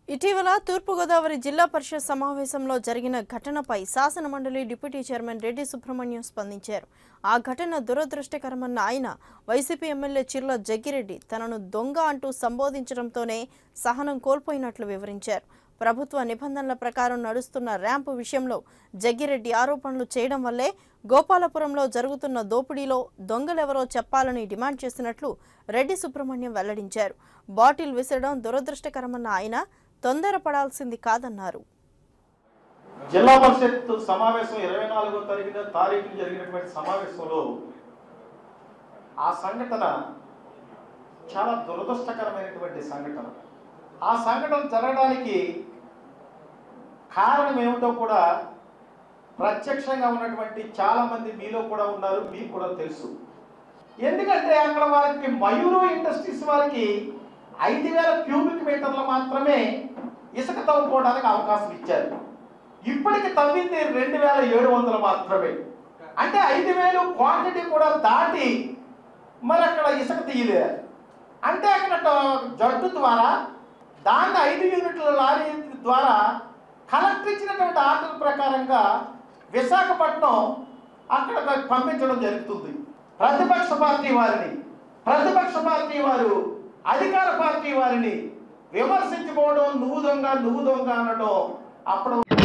ఇటీవల తూర్పుగోదావరి జిల్లా పరిషత్ సమావేశంలో జరిగిన ఘటనపై శాసనమండలి డిప్యూటీ చైర్మన్ రెడ్డి సుబ్రహ్మణ్యం స్పందించారు ఆ ఘటన దురదృష్టకరమన్న ఆయన వైసీపీ ఎమ్మెల్యే చిర్ల జగ్గిరెడ్డి తనను దొంగ అంటూ సంబోధించడంతోనే సహనం కోల్పోయినట్లు వివరించారు ప్రభుత్వ నిబంధనల ప్రకారం నడుస్తున్న ర్యాంపు విషయంలో జగ్గిరెడ్డి ఆరోపణలు చేయడం వల్లే గోపాలపురంలో జరుగుతున్న దోపిడీలో దొంగలెవరో చెప్పాలని డిమాండ్ చేసినట్లు రెడ్డి సుబ్రహ్మణ్యం వెల్లడించారు బాటిల్ విసరడం దురదృష్టకరమన్న ఆయన తొందరపడాల్సింది కాదన్నారు జిల్లా పరిషత్ సమావేశం ఇరవై నాలుగో తారీఖున తారీఖున జరిగినటువంటి సమావేశంలో ఆ సంఘటన చాలా దురదృష్టకరమైనటువంటి సంఘటన ఆ సంఘటన జరగడానికి కారణం ఏమిటో కూడా ప్రత్యక్షంగా ఉన్నటువంటి చాలా మంది మీలో కూడా ఉన్నారు మీకు కూడా తెలుసు ఎందుకంటే అక్కడ వారికి మయూరో ఇండస్ట్రీస్ వారికి ఐదు వేల క్యూబిక్ మీటర్లు మాత్రమే ఇసుక తవ్వుకోవడానికి అవకాశం ఇచ్చారు ఇప్పటికి తవ్వింది రెండు వేల ఏడు వందలు మాత్రమే అంటే ఐదు వేలు క్వాంటిటీ కూడా దాటి మరి అక్కడ ఇసుక తీయలేదు అంటే అక్కడ ట- జట్టు ద్వారా దాన్ని ఐదు యూనిట్ల లారీ ద్వారా కలెక్టర్ ఇచ్చినటువంటి ఆర్డర్ ప్రకారంగా విశాఖపట్నం అక్కడ పంపించడం జరుగుతుంది ప్రతిపక్ష పార్టీ వారిని ప్రతిపక్ష పార్టీ వారు అధికార పార్టీ వారిని విమర్శించుకోవడం నువ్వు దొంగ నువ్వు దొంగ అనడం అప్పుడు